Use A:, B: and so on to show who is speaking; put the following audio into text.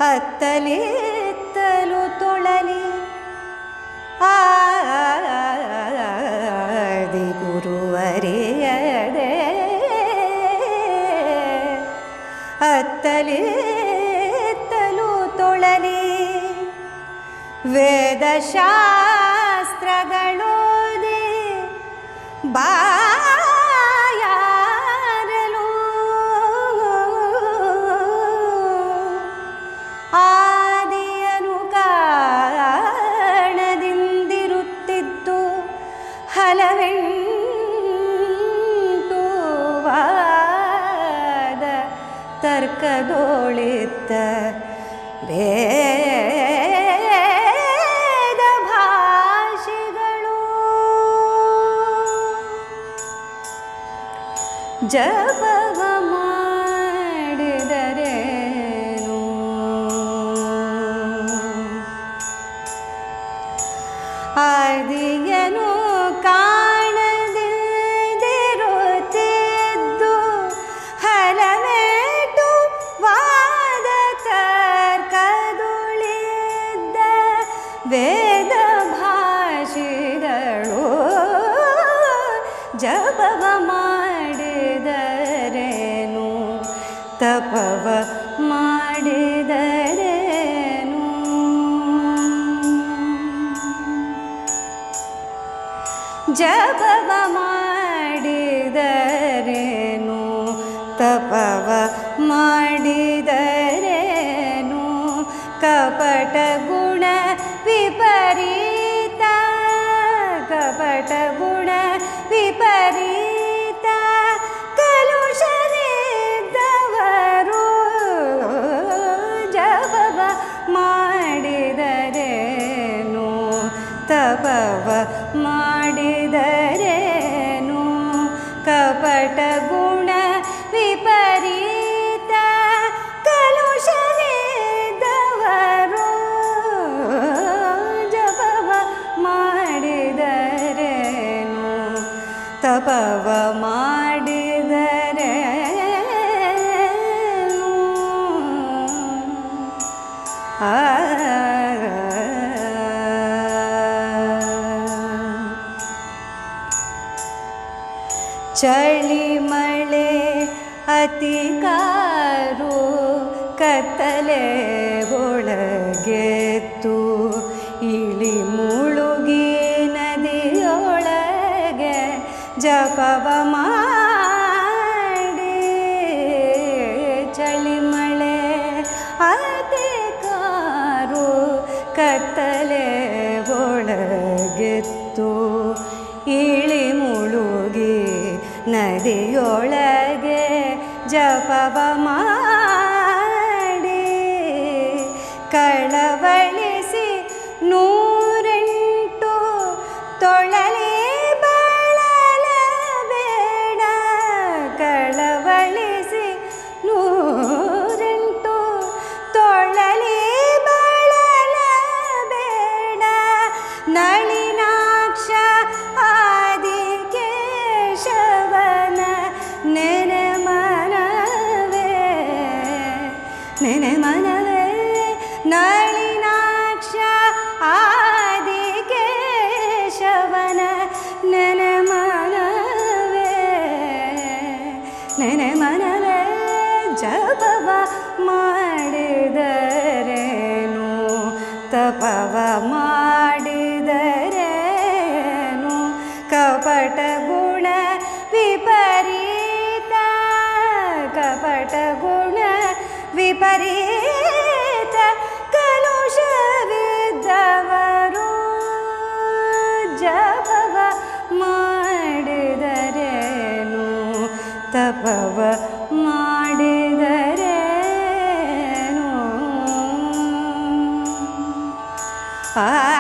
A: ಅತ್ತಲಿತ್ತಲು ತೊಳಲಿ ಆದಿ ಗುರುವರಿಯದೆ ಅತ್ತಲಿತ್ತಲು ತೊಳಲಿ ವೇದಶಾಸ್ತ್ರಗಳೋದೆ ಬಾಯಾರಲು ಆದಿಯನು ಕಾರಣದಿಂದಿರುತ್ತಿದ್ದು ಹಲವೆಂಟು ವಾದ ತರ್ಕದೋಳಿತ್ತ ವೇದ ಭಾಷೆಗಳು ಜಪವ ಮಾಡಿದರೇನು ಆದಿಯನು ಕಾಣದಿರುತ್ತಿದ್ದು ಹಲವೇಟು ವಾದ ತರ್ಕದುಳಿದ್ದ ವೇದ ಭಾಷೆಗಳು ಜಪವ ಮಾಡಿದರೇನು ತಪವ ಮಾಡಿದರೇನು ಜಪವ ಮಾಡಿದರೇನು ತಪವ ಮಾಡಿದರೇನು ಕಪಟ ಗುಣ ವಿಪರೀತ ಕಪಟ ಗುಣ ವಿಪರೀತ ಕಲುಷದಿದ್ದವರು ಜಪವ ಮಾಡಿದರೇನು ತಪವ ಮಾಡಿದರೇನು ಕಪಟ ಗುಣ ವಿಪರೀತ ಕಲುಷದಿದ್ದವರು ಜಪವ ಮಾಡಿದರೇನು ತಪವ ಮಾಡಿದರೇನು ಆ ಚಳಿ ಮಳೆ ಅತಿ ಕಾರು ಕತ್ತಲೆ ಒಳಗೆತ್ತು ಇಳಿ ಮುಳುಗಿ ನದಿಯೊಳಗೆ ಜಪವ ಮಾಡಿ ಚಳಿ ಮಳೆ ಅತಿ ಕಾರು ಕತ್ತಲೆ ಒಳಗೆತ್ತು ಇಳಿ ಮುಳುಗಿ ನದಿಯೊಳಗೆ ಜಪವ ಮಾಡಿ ಕಳವಳಿಸಿ ನೂರೆಂಟು ತೊಳಲಿ ಬಳಲ ಬೇಡ ಕಳವಳಿಸಿ ನೂರೆಂಟು ತೊಳಲಿ ಬಳಲ ಬೇಡ ನಳಿನಾಕ್ಷ ಆದಿ ಕೇಶವನ ನೆನೆ ಮನವೇ ನೆನೆ ಮನವೇ ನಳಿನಾಕ್ಷ ಆದಿ ಕೇಶವನ ನೆನೆ ಮನವೇ ನೆನೆ ಮನವೇ ಜಪವ ಮಾಡಿದರೇನು ತಪವ ಮಾಡಿದರೇನು ಕಪಟ ಗುಣ ವಿಪರೀತ ಕಪಟ ಗುಣ ವಿಪರೀತ ಕಲುಷವಿದ್ದವರು ಜಪವ ಮಾಡಿದರೇನು ತಪವ ಮಾಡಿದರೇನು ಆ